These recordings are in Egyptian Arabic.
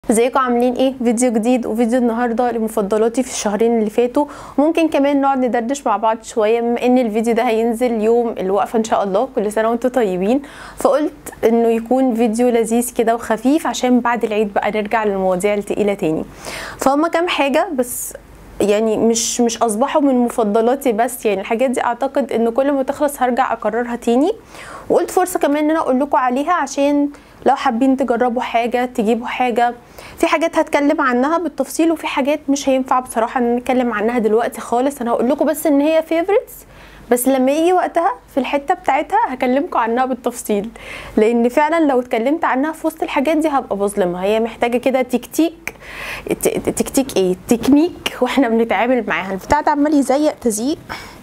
ازيكم عاملين ايه فيديو جديد وفيديو النهارده لمفضلاتي في الشهرين اللي فاتوا ممكن كمان نقعد ندردش مع بعض شويه بما ان الفيديو ده هينزل يوم الوقفه ان شاء الله كل سنه وانتم طيبين فقلت انه يكون فيديو لذيذ كده وخفيف عشان بعد العيد بقى نرجع للمواضيع التقيله تاني فهم كام حاجه بس يعني مش مش اصبحوا من مفضلاتي بس يعني الحاجات دي اعتقد ان كل ما تخلص هرجع اكررها تاني وقلت فرصه كمان ان انا اقول لكم عليها عشان لو حابين تجربوا حاجه تجيبوا حاجه في حاجات هتكلم عنها بالتفصيل وفي حاجات مش هينفع بصراحه ان نتكلم عنها دلوقتي خالص انا هقول لكم بس ان هي فيفورتس بس لما يجي وقتها في الحته بتاعتها هكلمكم عنها بالتفصيل لان فعلا لو اتكلمت عنها في وسط الحاجات دي هبقى بظلمها هي محتاجه كده تكتيك تكتيك ايه تكنيك واحنا بنتعامل معاها البتاع ده عمال يزيق تزييق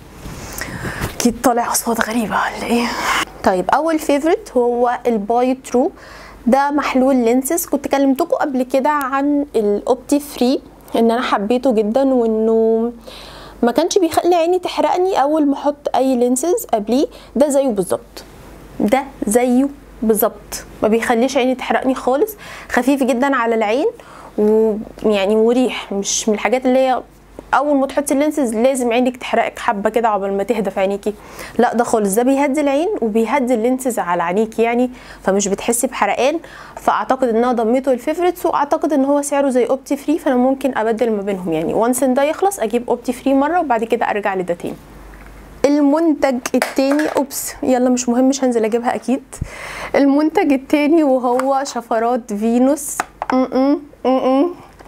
اكيد طالع اصوات غريبه ولا ايه طيب اول فيفورت هو الباي ترو ده محلول لينسز كنت كلمتكم قبل كده عن الاوبتي فري ان انا حبيته جدا وانه ما كانش بيخلي عيني تحرقني اول ما احط اي لينسز قبليه ده زيه بالظبط ده زيه بالظبط ما بيخليش عيني تحرقني خالص خفيف جدا على العين ويعني مريح مش من الحاجات اللي هي اول ما تحطي اللينسز لازم عينك تحرقك حبه كده عقبال ما تهدى في عينيكي لا ده خالص ده بيهدي العين وبيهدي اللينسز على عينيكي يعني فمش بتحسي بحرقان فاعتقد ان انا ضميته الفيفوريتس واعتقد ان هو سعره زي اوبتي فري فانا ممكن ابدل ما بينهم يعني وانس ان ده يخلص اجيب اوبتي فري مره وبعد كده ارجع لده تاني المنتج التاني اوبس يلا مش مهم مش هنزل اجيبها اكيد المنتج التاني وهو شفرات فينوس م -م -م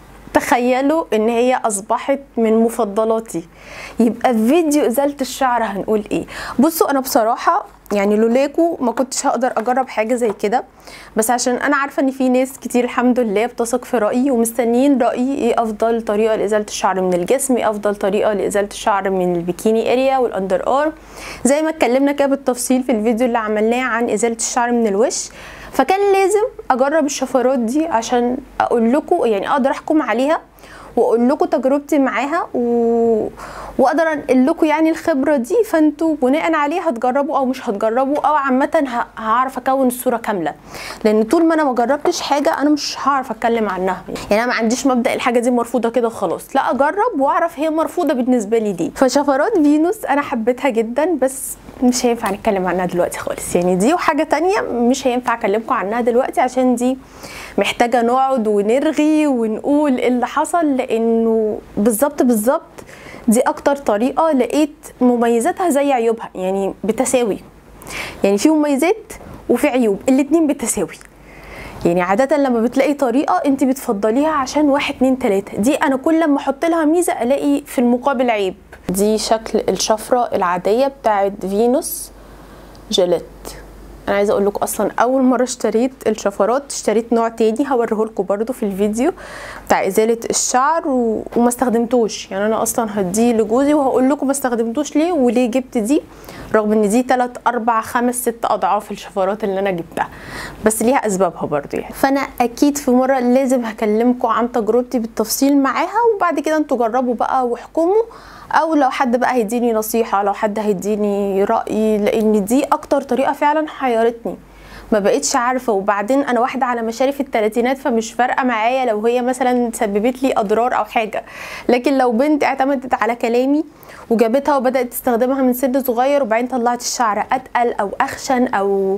تخيلوا ان هي اصبحت من مفضلاتي يبقى في فيديو ازاله الشعر هنقول ايه بصوا انا بصراحه يعني لولاكوا ما كنتش هقدر اجرب حاجه زي كده بس عشان انا عارفه ان في ناس كتير الحمد لله بتثق في رايي ومستنيين رايي ايه افضل طريقه لازاله الشعر من الجسم ايه افضل طريقه لازاله الشعر من البيكيني اريا والاندر ارم زي ما اتكلمنا كده بالتفصيل في الفيديو اللي عملناه عن ازاله الشعر من الوش فكان لازم اجرب الشفرات دي عشان اقول لكم يعني اقدر احكم عليها واقول لكم تجربتي معاها و... واقدر انقل لكم يعني الخبره دي فانتوا بناء عليها هتجربوا او مش هتجربوا او عامه ه... هعرف اكون الصوره كامله لان طول ما انا ما جربتش حاجه انا مش هعرف اتكلم عنها يعني انا ما عنديش مبدا الحاجه دي مرفوضه كده وخلاص لا اجرب واعرف هي مرفوضه بالنسبه لي ليه فشفرات فينوس انا حبيتها جدا بس مش هينفع نتكلم عنها دلوقتي خالص يعني دي وحاجه تانية مش هينفع اكلمكم عنها دلوقتي عشان دي محتاجه نقعد ونرغي ونقول ايه اللي حصل لانه بالظبط بالظبط دي اكتر طريقه لقيت مميزاتها زي عيوبها يعني بتساوي يعني في مميزات وفي عيوب الاتنين بتساوي يعني عادة لما بتلاقي طريقة انت بتفضليها عشان واحد اتنين تلاتة دي انا كل لما احط لها ميزة الاقي في المقابل عيب دي شكل الشفرة العادية بتاعت فينوس جيليت انا عايزه اقول لكم اصلا اول مره اشتريت الشفرات اشتريت نوع تاني هوريه لكم برده في الفيديو بتاع ازاله الشعر و... وما استخدمتوش يعني انا اصلا هديه لجوزي وهقول لكم ما استخدمتوش ليه وليه جبت دي رغم ان دي 3 4 5 6 اضعاف الشفرات اللي انا جبتها بس ليها اسبابها برضو يعني فانا اكيد في مره لازم هكلمكم عن تجربتي بالتفصيل معاها وبعد كده انتوا جربوا بقى واحكموا او لو حد بقى هيديني نصيحه لو حد هيديني راي لان دي اكتر طريقه فعلا حيرتني ما بقتش عارفه وبعدين انا واحده على مشارف الثلاثينات فمش فارقه معايا لو هي مثلا سببت لي اضرار او حاجه لكن لو بنت اعتمدت على كلامي وجابتها وبدات تستخدمها من سن صغير وبعدين طلعت الشعر اتقل او اخشن او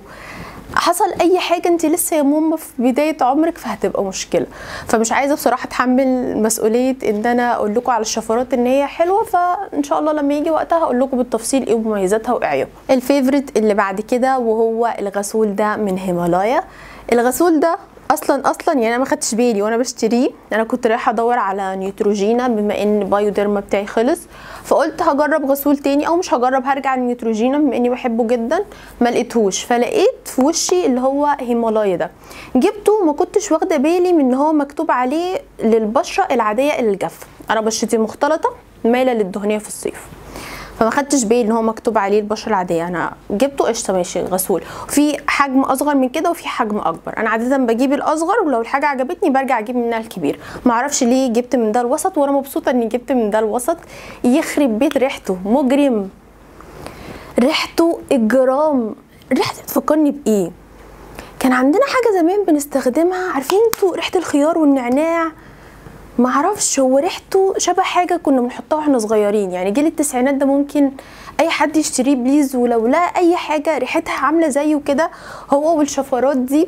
حصل اي حاجه انت لسه يا ماما في بدايه عمرك فهتبقى مشكله فمش عايزه بصراحه اتحمل مسؤوليه ان انا اقول لكم على الشفرات ان هي حلوه فان شاء الله لما يجي وقتها هقول لكم بالتفصيل ايه مميزاتها وايه عيوبها الفيفوريت اللي بعد كده وهو الغسول ده من هيمالايا الغسول ده اصلا اصلا يعني انا ما خدتش بالي وانا بشتريه انا كنت رايحه ادور على نيوتروجينا بما ان بايوديرما بتاعي خلص فقلت هجرب غسول تاني او مش هجرب هرجع للنيوتروجينا بما اني بحبه جدا ما لقيتهوش فلقيت في وشي اللي هو هيمالايا ده جبته ما كنتش واخده بالي من ان هو مكتوب عليه للبشره العاديه الجافه انا بشرتي مختلطه مايله للدهنيه في الصيف فما خدتش بالي ان هو مكتوب عليه البشره العاديه انا جبته قشطه ماشي غسول في حجم اصغر من كده وفي حجم اكبر انا عاده بجيب الاصغر ولو الحاجه عجبتني برجع اجيب منها الكبير ما اعرفش ليه جبت من ده الوسط وانا مبسوطه اني جبت من ده الوسط يخرب بيت ريحته مجرم ريحته الجرام ريحته تفكرني بايه كان عندنا حاجه زمان بنستخدمها عارفين انتوا ريحه الخيار والنعناع معرفش هو ريحته شبه حاجه كنا بنحطها واحنا صغيرين يعني جيل التسعينات ده ممكن اي حد يشتريه بليز ولو لا اي حاجه ريحتها عامله زيه كده هو والشفرات دي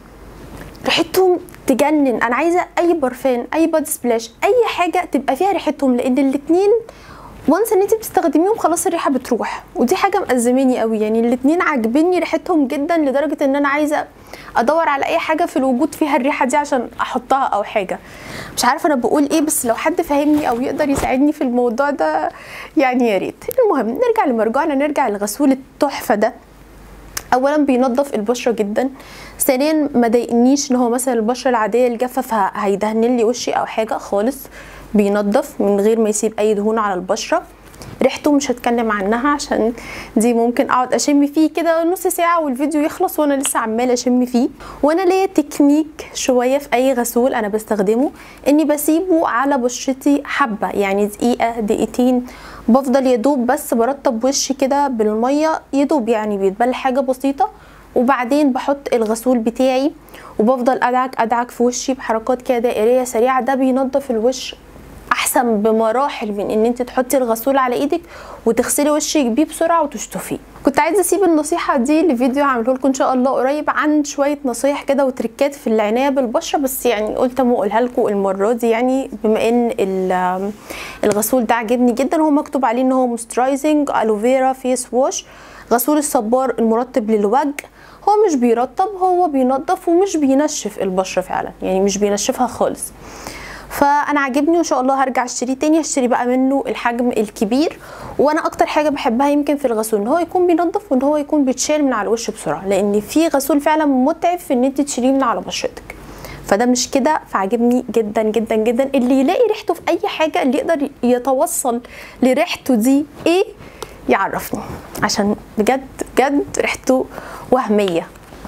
ريحتهم تجنن انا عايزه اي برفان اي باد سبلاش اي حاجه تبقى فيها ريحتهم لان الاتنين وانس ان انت بتستخدميهم خلاص الريحه بتروح ودي حاجه مأزماني قوي يعني الاتنين عاجبني ريحتهم جدا لدرجه ان انا عايزه ادور على اي حاجه في الوجود فيها الريحه دي عشان احطها او حاجه مش عارفه انا بقول ايه بس لو حد فاهمني او يقدر يساعدني في الموضوع ده يعني يا ريت المهم نرجع لمرجعنا نرجع لغسول التحفه ده اولا بينظف البشره جدا ثانيا ما ضايقنيش ان هو مثلا البشره العاديه الجافه فهيدهن لي وشي او حاجه خالص بينظف من غير ما يسيب اي دهون على البشره ريحته مش هتكلم عنها عشان دي ممكن اقعد اشم فيه كده نص ساعه والفيديو يخلص وانا لسه عماله اشم فيه وانا ليا تكنيك شويه في اي غسول انا بستخدمه اني بسيبه على بشرتي حبه يعني دقيقه دقيقتين بفضل يدوب بس برطب وشي كده بالميه يدوب يعني بيتبل حاجه بسيطه وبعدين بحط الغسول بتاعي وبفضل ادعك ادعك في وشي بحركات كده دائريه سريعه ده بينظف الوش احسن بمراحل من ان انت تحطي الغسول على ايدك وتغسلي وشك بيه بسرعه وتشطفيه كنت عايزه اسيب النصيحه دي لفيديو هعمله لكم ان شاء الله قريب عن شويه نصايح كده وتريكات في العنايه بالبشره بس يعني قلت اما اقولها لكم المره دي يعني بما ان الغسول ده عجبني جدا هو مكتوب عليه ان هو موسترايزنج الوفيرا فيس ووش غسول الصبار المرطب للوجه هو مش بيرطب هو بينظف ومش بينشف البشره فعلا يعني مش بينشفها خالص فانا عاجبني وان شاء الله هرجع اشتريه تاني اشتري بقى منه الحجم الكبير وانا اكتر حاجه بحبها يمكن في الغسول ان هو يكون بينظف وان هو يكون بيتشال من على الوش بسرعه لان في غسول فعلا متعب في ان انت تشيليه من على بشرتك فده مش كده فعجبني جدا جدا جدا اللي يلاقي ريحته في اي حاجه اللي يقدر يتوصل لريحته دي ايه يعرفني عشان بجد بجد ريحته وهميه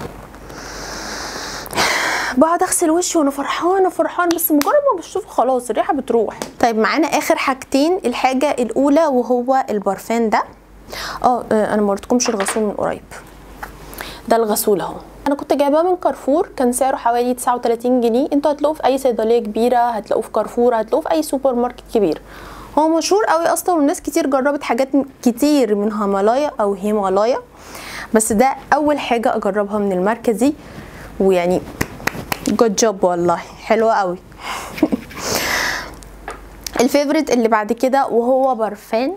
بقعد اغسل وشي وانا فرحانه فرحانه بس مجرد ما بشوفه خلاص الريحه بتروح طيب معانا اخر حاجتين الحاجه الاولى وهو البرفان ده اه انا ما وريتكمش الغسول من قريب ده الغسول اهو انا كنت جايباه من كارفور كان سعره حوالي 39 جنيه انتوا هتلاقوه في اي صيدليه كبيره هتلاقوه في كارفور هتلاقوه في اي سوبر ماركت كبير هو مشهور قوي اصلا والناس كتير جربت حاجات كتير من هيمالايا او هيمالايا بس ده اول حاجه اجربها من الماركه دي ويعني جود جوب والله حلوه قوي الفيفوريت اللي بعد كده وهو برفان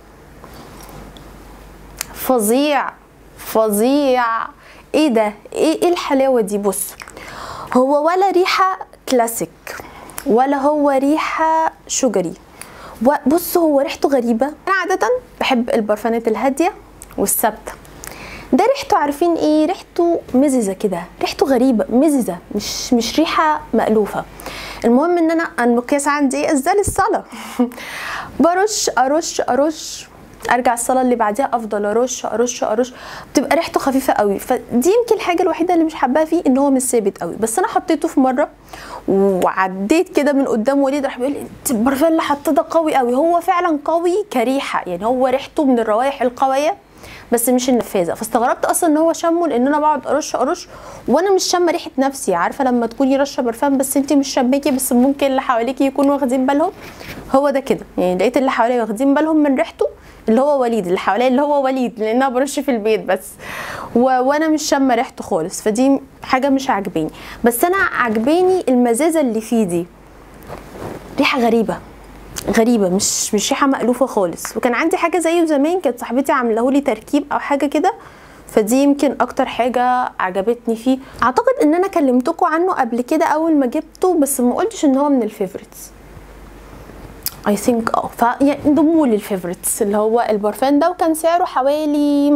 فظيع فظيع ايه ده ايه, إيه الحلاوه دي بص هو ولا ريحه كلاسيك ولا هو ريحه شجري بص هو ريحته غريبه انا عاده بحب البرفانات الهاديه والثابته ده ريحته عارفين ايه ريحته مززه كده ريحته غريبه مززه مش مش ريحه مألوفه المهم ان انا المقياس عندي ازاي الصلاه برش ارش ارش ارجع الصلاه اللي بعديها افضل ارش ارش ارش بتبقى ريحته خفيفه قوي فدي يمكن الحاجه الوحيده اللي مش حباها فيه ان هو مش ثابت قوي بس انا حطيته في مره وعديت كده من قدام وليد راح بيقول لي البرفان اللي حطيته ده قوي قوي هو فعلا قوي كريحه يعني هو ريحته من الروائح القويه بس مش النفاذه فاستغربت اصلا ان هو شمه لان انا بقعد ارش ارش وانا مش شامه ريحه نفسي عارفه لما تكوني رشه برفان بس انت مش شماكي بس ممكن اللي حواليكي يكونوا واخدين بالهم هو ده كده يعني لقيت اللي حواليا واخدين بالهم من ريحته اللي هو وليد اللي حواليا اللي هو وليد لان انا برش في البيت بس و... وانا مش شامه ريحته خالص فدي حاجه مش عاجباني بس انا عاجباني المزازه اللي فيه دي ريحه غريبه غريبه مش مش ريحه مألوفه خالص وكان عندي حاجه زيه زمان كانت صاحبتي عامله لي تركيب او حاجه كده فدي يمكن اكتر حاجه عجبتني فيه اعتقد ان انا كلمتكم عنه قبل كده اول ما جبته بس ما قلتش ان هو من الفيفوريتس اي ثينك اه فيعني انضموا للفيفوريتس اللي هو البرفان ده وكان سعره حوالي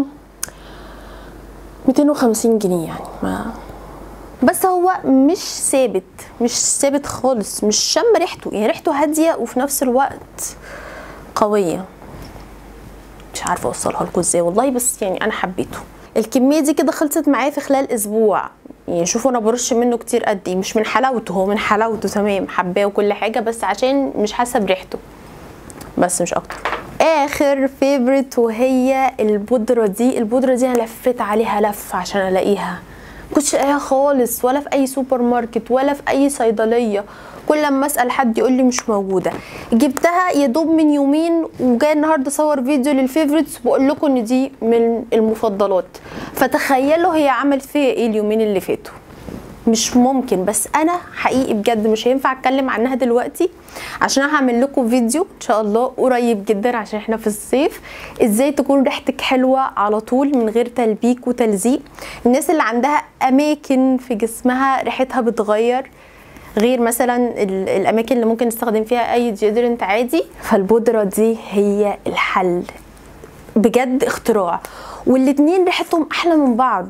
250 جنيه يعني ما بس هو مش ثابت مش ثابت خالص مش شم ريحته يعني ريحته هاديه وفي نفس الوقت قويه مش عارفه اوصلها لكم ازاي والله بس يعني انا حبيته الكميه دي كده خلصت معايا في خلال اسبوع يعني شوفوا انا برش منه كتير قد ايه مش من حلاوته هو من حلاوته تمام حباه وكل حاجه بس عشان مش حاسه بريحته بس مش اكتر اخر فيفورت وهي البودره دي البودره دي انا لفيت عليها لف عشان الاقيها كنتش لاقيها خالص ولا في اي سوبر ماركت ولا في اي صيدليه كل لما اسال حد يقول لي مش موجوده جبتها يا دوب من يومين وجاي النهارده اصور فيديو للفيفوريتس بقول لكم ان دي من المفضلات فتخيلوا هي عملت فيا ايه اليومين اللي فاتوا مش ممكن بس انا حقيقي بجد مش هينفع اتكلم عنها دلوقتي عشان انا هعمل لكم فيديو ان شاء الله قريب جدا عشان احنا في الصيف ازاي تكون ريحتك حلوه على طول من غير تلبيك وتلزيق الناس اللي عندها اماكن في جسمها ريحتها بتغير غير مثلا ال- الاماكن اللي ممكن نستخدم فيها اي ديودرنت عادي فالبودره دي هي الحل بجد اختراع والاتنين ريحتهم احلى من بعض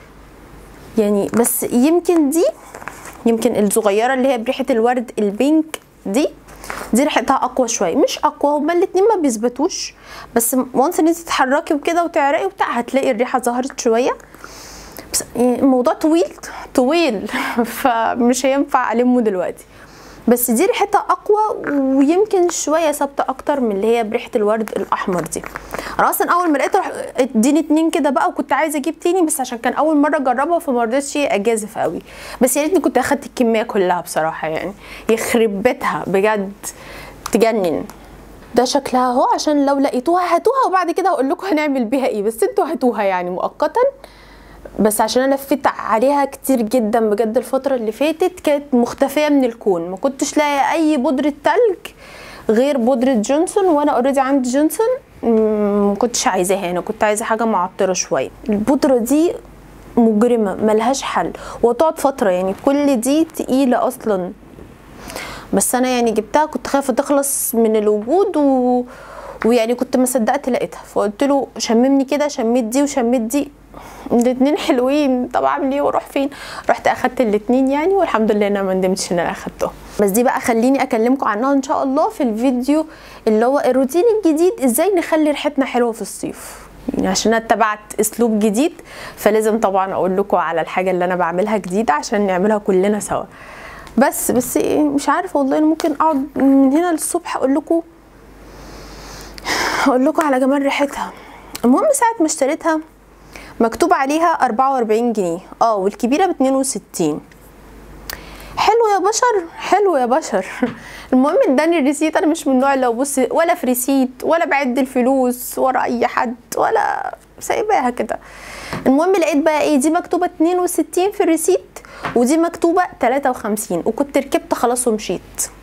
يعني بس يمكن دي يمكن الصغيره اللي هي بريحه الورد البينك دي دي ريحتها اقوى شويه مش اقوى هما الاتنين ما بيثبتوش بس وانس ان انت تتحركي وكده وتعرقي وبتاع هتلاقي الريحه ظهرت شويه بس يعني الموضوع طويل طويل فمش هينفع المه دلوقتي بس دي ريحتها اقوى ويمكن شويه ثابته اكتر من اللي هي بريحه الورد الاحمر دي انا اصلا اول ما لقيتها رح- اديني اتنين كده بقى وكنت عايزه اجيب تاني بس عشان كان اول مره اجربها فما رضيتش اجازف قوي بس يا ريتني كنت اخدت الكميه كلها بصراحه يعني يخرب بيتها بجد تجنن ده شكلها اهو عشان لو لقيتوها هاتوها وبعد كده هقول لكم هنعمل بيها ايه بس انتوا هاتوها يعني مؤقتا بس عشان انا لفيت عليها كتير جدا بجد الفترة اللي فاتت كانت مختفية من الكون ما كنتش لاقي اي بودرة تلج غير بودرة جونسون وانا اوريدي عندي جونسون مم، ما كنتش عايزاها انا كنت عايزة حاجة معطرة شوية البودرة دي مجرمة ملهاش حل وتقعد فترة يعني كل دي تقيلة اصلا بس انا يعني جبتها كنت خايفه تخلص من الوجود و... ويعني كنت ما صدقت لقيتها فقلت له شممني كده شميت دي وشميت دي الاتنين حلوين طب اعمل ايه واروح فين رحت اخدت الاتنين يعني والحمد لله انا ما ندمتش ان انا اخدتهم بس دي بقى خليني اكلمكم عنها ان شاء الله في الفيديو اللي هو الروتين الجديد ازاي نخلي ريحتنا حلوه في الصيف يعني عشان انا اتبعت اسلوب جديد فلازم طبعا اقول لكم على الحاجه اللي انا بعملها جديده عشان نعملها كلنا سوا بس بس إيه، مش عارفه والله انا ممكن اقعد من هنا للصبح اقول لكم اقول لكم على جمال ريحتها المهم ساعه ما اشتريتها مكتوب عليها 44 جنيه اه والكبيره ب 62 حلو يا بشر حلو يا بشر المهم اداني الريسيت انا مش من النوع اللي ابص ولا في ريسيت ولا بعد الفلوس ورا اي حد ولا سايباها كده المهم لقيت بقى ايه دي مكتوبه 62 في الريسيت ودي مكتوبه 53 وكنت ركبت خلاص ومشيت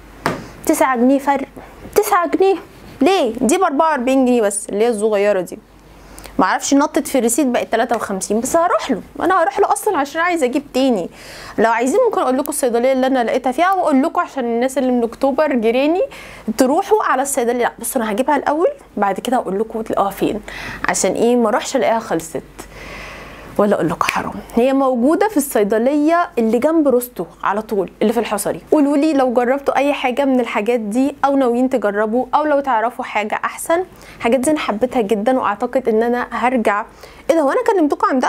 9 جنيه فرق 9 جنيه ليه دي ب 44 جنيه بس اللي هي الصغيره دي معرفش نطت في الريسيت بقت 53 بس هروح له انا هروح له اصلا عشان عايزه اجيب تاني لو عايزين ممكن اقول لكم الصيدليه اللي انا لقيتها فيها واقول لكم عشان الناس اللي من اكتوبر جيراني تروحوا على الصيدليه لا بصوا انا هجيبها الاول بعد كده هقول لكم تلاقوها فين عشان ايه ما اروحش الاقيها خلصت ولا اقول لكم حرام هي موجوده في الصيدليه اللي جنب روستو على طول اللي في الحصري قولوا لي لو جربتوا اي حاجه من الحاجات دي او ناويين تجربوا او لو تعرفوا حاجه احسن الحاجات دي انا حبيتها جدا واعتقد ان انا هرجع ايه ده هو انا كلمتكم عن ده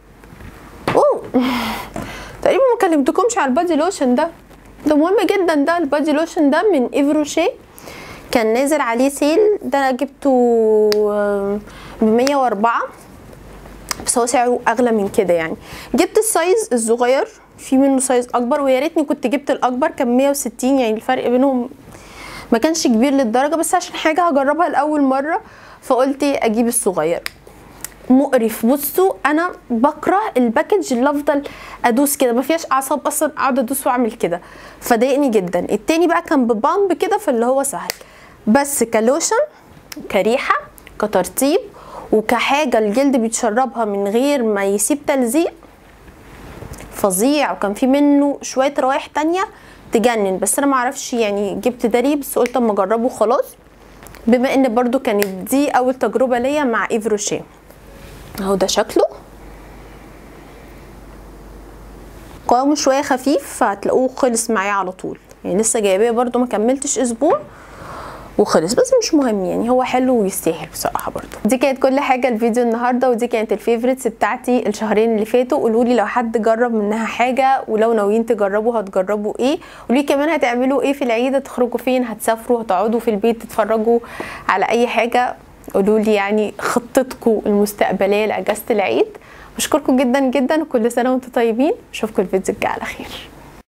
اوه تقريبا ما كلمتكمش على البادي لوشن ده ده مهم جدا ده البادي لوشن ده من ايفروشي كان نازل عليه سيل ده أنا جبته ب 104 بس هو سعره اغلى من كده يعني جبت السايز الصغير في منه سايز اكبر ويا ريتني كنت جبت الاكبر كان 160 يعني الفرق بينهم ما كانش كبير للدرجه بس عشان حاجه هجربها لاول مره فقلت اجيب الصغير مقرف بصوا انا بكره الباكج اللي افضل ادوس كده ما فيهاش اعصاب اصلا اقعد ادوس واعمل كده فضايقني جدا التاني بقى كان ببامب كده فاللي هو سهل بس كلوشن كريحه كترطيب وكحاجه الجلد بيتشربها من غير ما يسيب تلزيق فظيع وكان في منه شويه روايح تانية تجنن بس انا معرفش يعني جبت ده ليه بس قلت اما اجربه خلاص بما ان برضو كانت دي اول تجربه ليا مع ايفروشيه اهو ده شكله قوامه شويه خفيف فهتلاقوه خلص معايا على طول يعني لسه جايباه برضو ما كملتش اسبوع وخلص بس مش مهم يعني هو حلو ويستاهل بصراحه برضو دي كانت كل حاجه الفيديو النهارده ودي كانت الفيفوريتس بتاعتي الشهرين اللي فاتوا قولوا لي لو حد جرب منها حاجه ولو ناويين تجربوا هتجربوا ايه قولوا لي كمان هتعملوا ايه في العيد هتخرجوا فين هتسافروا هتقعدوا في البيت تتفرجوا على اي حاجه قولوا لي يعني خطتكم المستقبليه لاجازه العيد بشكركم جدا جدا وكل سنه وانتم طيبين اشوفكم الفيديو الجاي على خير